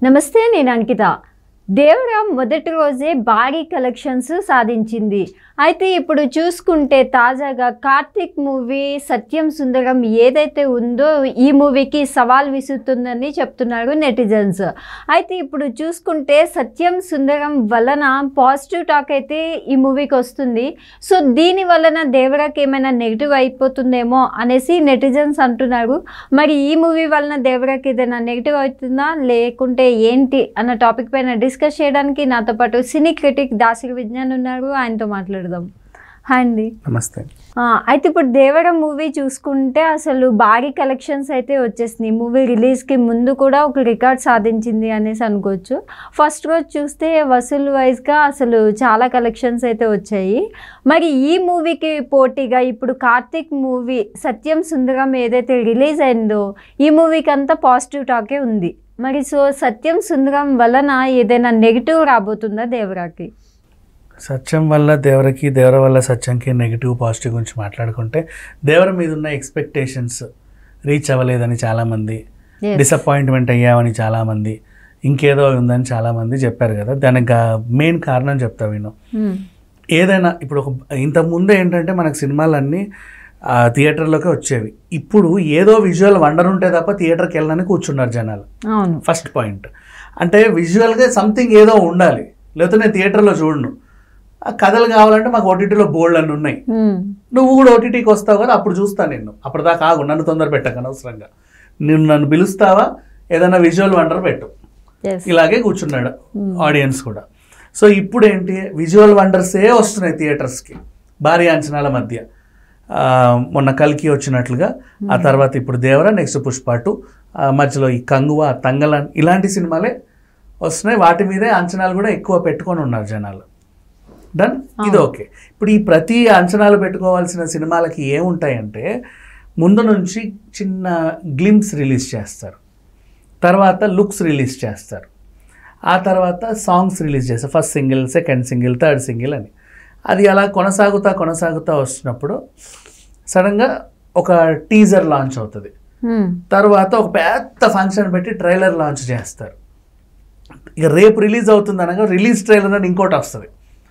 నమస్తే నేను అంకిత దేవరాం మొదటి రోజే భారీ కలెక్షన్స్ సాధించింది అయితే ఇప్పుడు చూసుకుంటే తాజాగా కార్తిక్ మూవీ సత్యం సుందరం ఏదైతే ఉందో ఈ మూవీకి సవాల్ విసురుతుందని చెప్తున్నారు నెటిజన్స్ అయితే ఇప్పుడు చూసుకుంటే సత్యం సుందరం వలన పాజిటివ్ టాక్ అయితే ఈ మూవీకి వస్తుంది సో దీని వలన దేవరాకి ఏమైనా నెగిటివ్ అయిపోతుందేమో అనేసి నెటిజన్స్ అంటున్నారు మరి ఈ మూవీ వలన దేవరాకి ఏదైనా నెగిటివ్ అవుతుందా లేకుంటే ఏంటి అన్న టాపిక్ పైన డిస్కస్ చేయడానికి నాతో పాటు సినీ క్రిటిక్ దాసిరి విజ్ఞాన్ ఉన్నారు ఆయనతో మాట్లాడదాం హాయ్ అండి నమస్తే ఆ, అయితే ఇప్పుడు దేవర మూవీ చూసుకుంటే అసలు భారీ కలెక్షన్స్ అయితే వచ్చేసినాయి మూవీ రిలీజ్కి ముందు కూడా ఒక రికార్డ్ సాధించింది అనేసి అనుకోవచ్చు ఫస్ట్ రోజు చూస్తే వసూలు వైజ్గా అసలు చాలా కలెక్షన్స్ అయితే వచ్చాయి మరి ఈ మూవీకి పోటీగా ఇప్పుడు కార్తిక్ మూవీ సత్యం సుందరం ఏదైతే రిలీజ్ అయిందో ఈ మూవీకి అంతా పాజిటివ్ టాకే ఉంది మరి సో సత్యం సుందరం వలన ఏదైనా నెగిటివ్ రాబోతుందా దేవరాకి సత్యం వల్ల దేవరకి దేవర వల్ల సత్యంకి నెగిటివ్ పాజిటివ్ గురించి మాట్లాడుకుంటే దేవర మీద ఉన్న ఎక్స్పెక్టేషన్స్ రీచ్ అవ్వలేదని చాలామంది Yes. డిసప్పాయింట్మెంట్ అయ్యామని చాలామంది ఇంకేదో ఉందని చాలామంది చెప్పారు కదా దానికి మెయిన్ కారణం చెప్తా విను Hmm. ఏదైనా ఇప్పుడు ఒక ఇంతకుముందు ఏంటంటే మనకు సినిమాలన్నీ ఆ, థియేటర్లోకి వచ్చేవి ఇప్పుడు ఏదో విజువల్ వండర్ ఉంటే తప్ప థియేటర్కి వెళ్ళడానికి కూర్చున్నారు జనాలు అవును ఫస్ట్ పాయింట్ అంటే విజువల్గా సంథింగ్ ఏదో ఉండాలి లేకపోతే నేను థియేటర్లో చూడను ఆ కథలు కావాలంటే మాకు ఓటీటీలో బోల్డ్ అన్ని ఉన్నాయి Hmm. నువ్వు కూడా ఓటీటీకి వస్తావు కదా అప్పుడు చూస్తాను నేను అప్పటిదాకా ఆగు నన్ను తొందర పెట్టక అనవసరంగా నేను నన్ను పిలుస్తావా ఏదైనా విజువల్ వండర్ పెట్టు Yes. ఇలాగే కూర్చున్నాడు ఆడియన్స్ కూడా సో ఇప్పుడు ఏంటి విజువల్ వండర్సే వస్తున్నాయి థియేటర్స్కి భారీ అంచనాల మధ్య ఆ, మొన్న కల్కి వచ్చినట్లుగా ఆ తర్వాత ఇప్పుడు దేవర నెక్స్ట్ పుష్ప టూ ఆ, మధ్యలో ఈ కంగువ తంగలన్ ఇలాంటి సినిమాలే వస్తున్నాయి వాటి మీదే అంచనాలు కూడా ఎక్కువ పెట్టుకొని ఉన్నారు జనాలు డన్ ఇది ఓకే ఇప్పుడు ఈ ప్రతి అంచనాలు పెట్టుకోవాల్సిన సినిమాలకి ఏముంటాయంటే ముందు నుంచి చిన్న గ్లిమ్స్ రిలీజ్ చేస్తారు తర్వాత లుక్స్ రిలీజ్ చేస్తారు ఆ తర్వాత సాంగ్స్ రిలీజ్ చేస్తారు first single second single third single అని అది అలా కొనసాగుతా కొనసాగుతా వస్తున్నప్పుడు సడన్గా ఒక టీజర్ లాంచ్ అవుతుంది Hmm. తర్వాత ఒక పెద్ద ఫంక్షన్ పెట్టి ట్రైలర్ లాంచ్ చేస్తారు ఇక రేపు రిలీజ్ అవుతుంది అనగా రిలీజ్ ట్రైలర్ అని ఇంకోటి వస్తుంది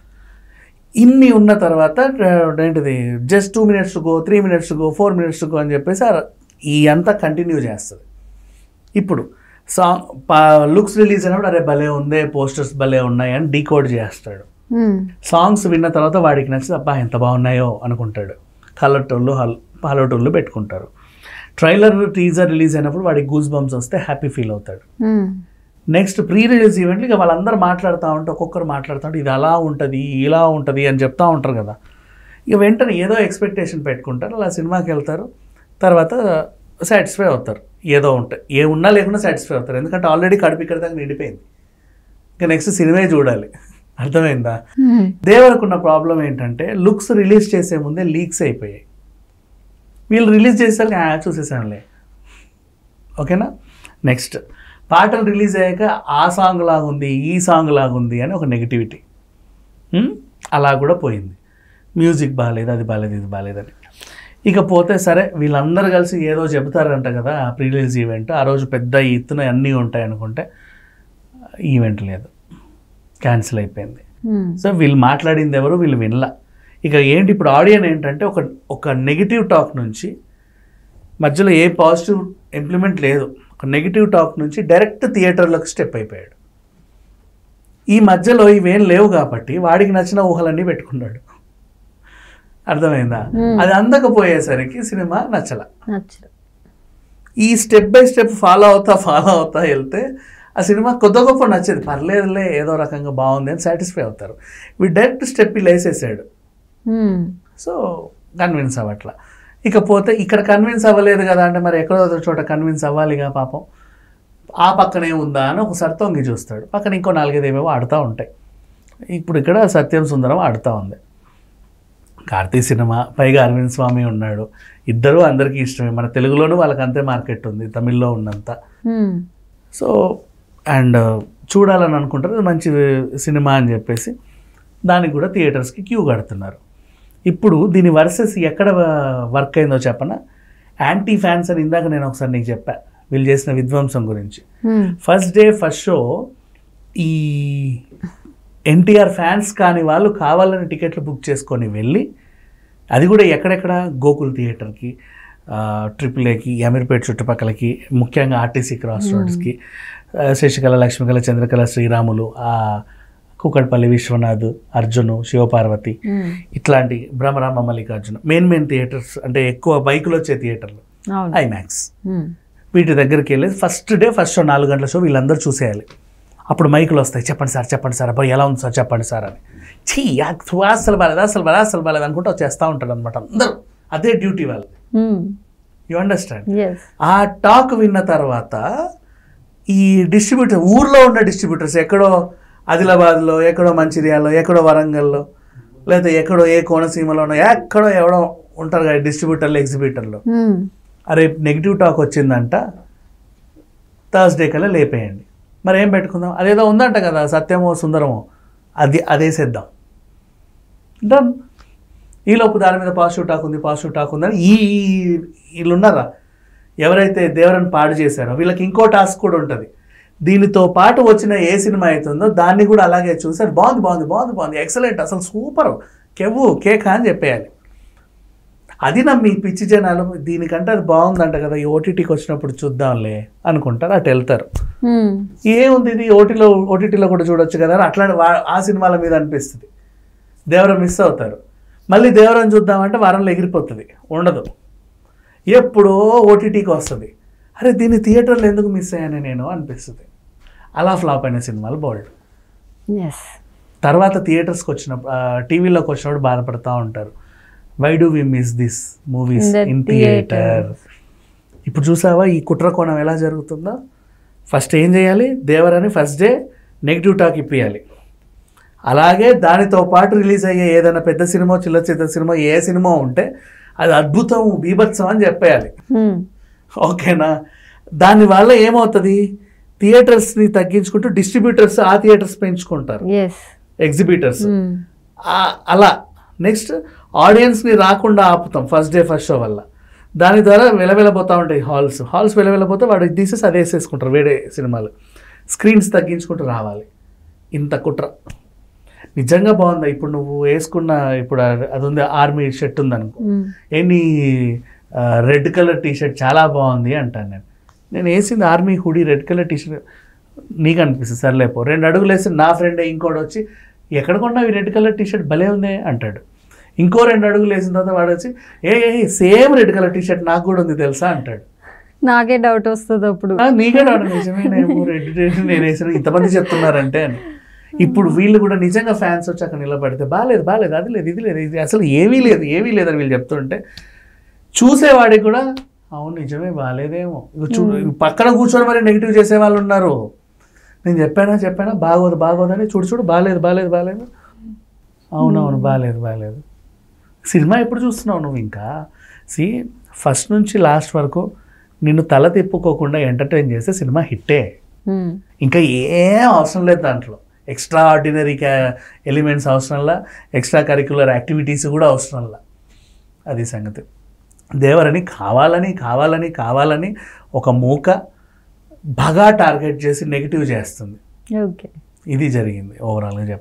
ఇన్ని ఉన్న తర్వాత ఆ, ఏంటిది just two minutes go three minutes go four minutes go అని చెప్పేసి ఆ- ఈ అంతా కంటిన్యూ చేస్తుంది ఇప్పుడు సాంగ్ లుక్స్ రిలీజ్ అయినప్పుడు అరే భలే ఉందే పోస్టర్స్ భలే ఉన్నాయి అని డీకోడ్ చేస్తాడు Hmm. సాంగ్స్ విన్న తర్వాత వాడికి నచ్చింది అబ్బా ఎంత బాగున్నాయో అనుకుంటాడు కలర్టోళ్ళు హల్ హలోటోళ్ళు పెట్టుకుంటారు ట్రైలర్ టీజర్ రిలీజ్ అయినప్పుడు వాడికి గూస్ బంప్స్ వస్తే హ్యాపీ ఫీల్ అవుతాడు Hmm. నెక్స్ట్ ప్రీ రిలీజ్ ఈవెంట్లు ఇక వాళ్ళందరూ మాట్లాడుతూ ఉంటే ఒక్కొక్కరు మాట్లాడుతూ ఉంటే ఇది అలా ఉంటుంది ఇలా ఉంటుంది అని చెప్తా ఉంటారు కదా ఇక వెంటనే ఏదో ఎక్స్పెక్టేషన్ పెట్టుకుంటారు అలా సినిమాకి వెళ్తారు తర్వాత సాటిస్ఫై అవుతారు ఏదో ఉంటాయి ఏ ఉన్నా లేకుండా సాటిస్ఫై అవుతారు ఎందుకంటే ఆల్రెడీ కడుపు ఇక్కడ దాకా నిండిపోయింది ఇంకా నెక్స్ట్ సినిమా చూడాలి అర్థమైందా Hmm. దేవరకున్న ప్రాబ్లం ఏంటంటే లుక్స్ రిలీజ్ చేసే ముందే లీక్స్ అయిపోయాయి వీళ్ళు రిలీజ్ చేసేసరికి "ఆ, చూసేసానులే ఓకేనా నెక్స్ట్ పాటలు రిలీజ్ అయ్యాక ఆ సాంగ్ లాగుంది ఈ సాంగ్ లాగుంది అని ఒక నెగిటివిటీ అలా కూడా పోయింది మ్యూజిక్ బాగాలేదు అది బాగాలేదు ఇది బాగాలేదని ఇక పోతే సరే వీళ్ళందరూ కలిసి ఏదో చెబుతారంట కదా ప్రీ రిలీజ్ ఈవెంట్ ఆ రోజు పెద్ద ఎత్తున అన్నీ ఉంటాయి అనుకుంటే ఈవెంట్ లేదు క్యాన్సిల్ అయిపోయింది Hmm. సో వీళ్ళు మాట్లాడింది ఎవరు వీళ్ళు వినలా ఇక ఏంటి ఇప్పుడు ఆడియన్ ఏంటంటే ఒక ఒక నెగిటివ్ టాక్ నుంచి మధ్యలో ఏ పాజిటివ్ ఇంప్లిమెంట్ లేదు ఒక నెగిటివ్ టాక్ నుంచి డైరెక్ట్ థియేటర్లోకి స్టెప్ అయిపోయాడు ఈ మధ్యలో ఇవేం లేవు కాబట్టి వాడికి నచ్చిన ఊహలన్నీ పెట్టుకున్నాడు అర్థమైందా Hmm. అది అందకపోయేసరికి సినిమా నచ్చల నచ్చదు ఈ స్టెప్ బై స్టెప్ ఫాలో అవుతా ఫాలో అవుతా వెళ్తే ఆ సినిమా కొద్ది గొప్ప నచ్చేది పర్లేదులే ఏదో రకంగా బాగుంది అని సాటిస్ఫై అవుతారు వీడు డైరెక్ట్ స్టెప్ ఇలా వేసేసాడు Hmm. సో కన్విన్స్ అవ్వట్లా ఇకపోతే ఇక్కడ కన్విన్స్ అవ్వలేదు కదా అంటే మరి ఎక్కడో ఒక చోట కన్విన్స్ అవ్వాలిగా పాపం ఆ పక్కనే ఉందా అని ఒకసారి తొంగి చూస్తాడు పక్కన ఇంకో నాలుగైదు ఏవేవో ఆడుతూ ఉంటాయి ఇప్పుడు ఇక్కడ సత్యం సుందరం ఆడుతూ ఉంది కార్తీ సినిమా పైగా అరవింద్ స్వామి ఉన్నాడు ఇద్దరు అందరికీ ఇష్టమే మన తెలుగులోనూ వాళ్ళకి అంతే మార్కెట్ ఉంది తమిళ్లో ఉన్నంత Hmm. సో అండ్ చూడాలని అనుకుంటారు ఇది మంచి సినిమా అని చెప్పేసి దానికి కూడా థియేటర్స్కి క్యూ కడుతున్నారు ఇప్పుడు దీని వర్సెస్ ఎక్కడ వర్క్ అయిందో చెప్పనా యాంటీ ఫ్యాన్స్ అని ఇందాక నేను ఒకసారి నీకు చెప్పా వీళ్ళు చేసిన విధ్వంసం గురించి మ్మ్. ఫస్ట్ డే ఫస్ట్ షో ఈ ఎన్టీఆర్ ఫ్యాన్స్ కాని వాళ్ళు కావాలని టికెట్లు బుక్ చేసుకొని వెళ్ళి అది కూడా ఎక్కడెక్కడ గోకుల్ థియేటర్కి ఆ, ట్రిపుల్ ఏకి అమీర్పేట్ చుట్టుపక్కలకి ముఖ్యంగా ఆర్టీసీ క్రాస్ రోడ్స్కి ఆ, శశికళ లక్ష్మికళ చంద్రకళ శ్రీరాములు ఆ కుకట్పల్లి విశ్వనాథ్ అర్జును శివపార్వతి మ్మ్. ఇట్లాంటి Bhramarama Mallikarjuna main main theatres అంటే ఎక్కువ బైకులు వచ్చే థియేటర్లు అవును ఐమాక్స్ మ్మ్. వీటి దగ్గరికి వెళ్ళి ఫస్ట్ డే ఫస్ట్ షో నాలుగు గంటల షో వీళ్ళందరూ చూసేయాలి అప్పుడు మైకులు వస్తాయి చెప్పండి సార్ చెప్పండి సార్ అబ్బాయి ఎలా ఉంది సార్ చెప్పండి సార్ అని చీ యా- అసలు బాలేదు అసలు బాలేదు అసలు బాలేదు అనుకుంటూ వచ్చేస్తూ ఉంటాడు అనమాట అందరూ అదే డ్యూటీ వాళ్ళు మ్మ్. యు అండర్స్టాండ్ ఎస్ ఆ టాక్ విన్న తర్వాత ఈ డిస్ట్రిబ్యూటర్ ఊర్లో ఉన్న డిస్ట్రిబ్యూటర్స్ ఎక్కడో ఆదిలాబాద్లో ఎక్కడో మంచిర్యాలలో ఎక్కడో వరంగల్లో లేదా ఎక్కడో ఏ కోనసీమలోనో ఎక్కడో ఎవడో ఉంటారు కదా డిస్ట్రిబ్యూటర్లు ఎగ్జిబ్యూటర్లు మ్మ్. అరే నెగిటివ్ టాక్ వచ్చిందంట థర్స్డే కల్లా లేపేయండి మరి ఏం పెట్టుకుందాం అదేదో ఉందంట కదా సత్యమో సుందరమో అది అదేసేద్దాం డన్ ఈలోపు దాని మీద పాజిటివ్ టాక్ ఉంది పాజిటివ్ టాక్ ఉందని ఈ ఈ- వీళ్ళు ఉన్నారా ఎవరైతే దేవరని పాడు చేశారో వీళ్ళకి ఇంకో టాస్క్ కూడా ఉంటుంది దీనితో పాటు వచ్చిన ఏ సినిమా అవుతుందో దాన్ని కూడా అలాగే చూసారు బాగుంది బాగుంది బాగుంది బాగుంది ఎక్సలెంట్ అసలు సూపర్ కెవ్వు కేక్ అని చెప్పేయాలి అది నమ్మి పిచ్చి జనాలు దీనికంటే అది బాగుందంట కదా ఈ ఓటీటీకి వచ్చినప్పుడు చూద్దాంలే అనుకుంటారు అటు వెళ్తారు మ్మ్. ఏముంది ఇది ఓటీలో ఓటీటీలో కూడా చూడొచ్చు కదా అని అట్లాంటి వా- ఆ సినిమాల మీద అనిపిస్తుంది దేవరం మిస్ అవుతారు మళ్ళీ దేవరం చూద్దామంటే వారంలో ఎగిరిపోతుంది ఉండదు ఎప్పుడో ఓటీటీకి వస్తుంది అరే దీన్ని థియేటర్లో ఎందుకు మిస్ అయ్యాను నేను అనిపిస్తుంది అలా ఫ్లాప్ అయిన సినిమాలు బోల్డ్ ఎస్ తర్వాత థియేటర్స్కి వచ్చినప్పుడు టీవీలోకి వచ్చినప్పుడు బాధపడుతూ ఉంటారు why do we miss this movies In the in theater. Theatre ఇప్పుడు చూసావా ఈ కుట్ర కోణం ఎలా జరుగుతుందో ఫస్ట్ ఏం చేయాలి దేవరని ఫస్ట్ డే నెగిటివ్ టాక్ ఇప్పియాలి అలాగే దానితో పాటు రిలీజ్ అయ్యే ఏదైనా పెద్ద సినిమా చిల్ల చిత్ర సినిమా ఏ సినిమా ఉంటే అది అద్భుతం బీభత్సం అని చెప్పేయాలి మ్మ్. ఓకేనా దానివల్ల ఏమవుతుంది థియేటర్స్ని తగ్గించుకుంటూ డిస్ట్రిబ్యూటర్స్ ఆ థియేటర్స్ పెంచుకుంటారు ఎస్ ఎగ్జిబిటర్స్ మ్మ్. ఆ- అలా నెక్స్ట్ ఆడియన్స్ని రాకుండా ఆపుతాం ఫస్ట్ డే ఫస్ట్ షో వల్ల దాని ద్వారా వెలవెలబోతూ ఉంటాయి హాల్స్ హాల్స్ వెలవెలబోతే వాడు ఇది తీసేసి అది వేసేసుకుంటారు వేరే సినిమాలు స్క్రీన్స్ తగ్గించుకుంటూ రావాలి ఇంత కుట్ర నిజంగా బాగుందా ఇప్పుడు నువ్వు వేసుకున్న ఇప్పుడు అది- అది ఉంది ఆర్మీ షర్ట్ ఉందనుకో మ్మ్. ఏంటి రెడ్ కలర్ టీ షర్ట్ చాలా బాగుంది అంటాను నేను నేను వేసింది army hoodie red colour T shirt నీకు అనిపిస్తుంది సర్లేపో రెండు అడుగులు వేసి నా ఫ్రెండ్ ఇంకోటి వచ్చి ఎక్కడ కొన్నావు ఈ రెడ్ కలర్ టీ షర్ట్ భలే ఉంది అంటాడు ఇంకో రెండు అడుగులు వేసిన తర్వాత వాడు వచ్చి ఏ ఏ same red colour T shirt నాకు కూడా ఉంది తెలుసా అంటాడు నాకే డౌట్ వస్తుంది అప్పుడు "ఆ, నీకే డౌట్ నిజమే నేను రెడ్ నేను వేసిన ఇంతమంది చెప్తున్నారంటే అని ఇప్పుడు వీళ్ళు కూడా నిజంగా ఫ్యాన్స్ వచ్చి అక్కడ నిలబడితే బాగాలేదు బాగాలేదు అది లేదు ఇది లేదు ఇది అసలు ఏమీ లేదు ఏమీ లేదని వీళ్ళు చెప్తుంటే చూసేవాడికి కూడా అవును నిజమే బాగాలేదేమో ఇగో చూ పక్కన కూర్చొని మరి నెగిటివ్ చేసే వాళ్ళు ఉన్నారు నేను చెప్పానా చెప్పానా బాగోదు బాగోదని చూడు చూడు బాగాలేదు బాగాలేదు బాగాలేదు అవునవును బాగాలేదు బాగాలేదు సినిమా ఎప్పుడు చూస్తున్నావు నువ్వు ఇంకా సి ఫస్ట్ నుంచి లాస్ట్ వరకు నిన్ను తల తిప్పుకోకుండా ఎంటర్టైన్ చేస్తే సినిమా హిట్టే మ్మ్. ఇంకా ఏం అవసరం లేదు దాంట్లో ఎక్స్ట్రా ఆర్డినరీ ఎలిమెంట్స్ అవసరంలా ఎక్స్ట్రా కరిక్యులర్ యాక్టివిటీస్ కూడా అవసరంలా అది సంగతి దేవరని కావాలని కావాలని కావాలని ఒక మూక బాగా టార్గెట్ చేసి నెగిటివ్ చేస్తుంది ఓకే ఇది జరిగింది ఓవరాల్గా చెప్పాలి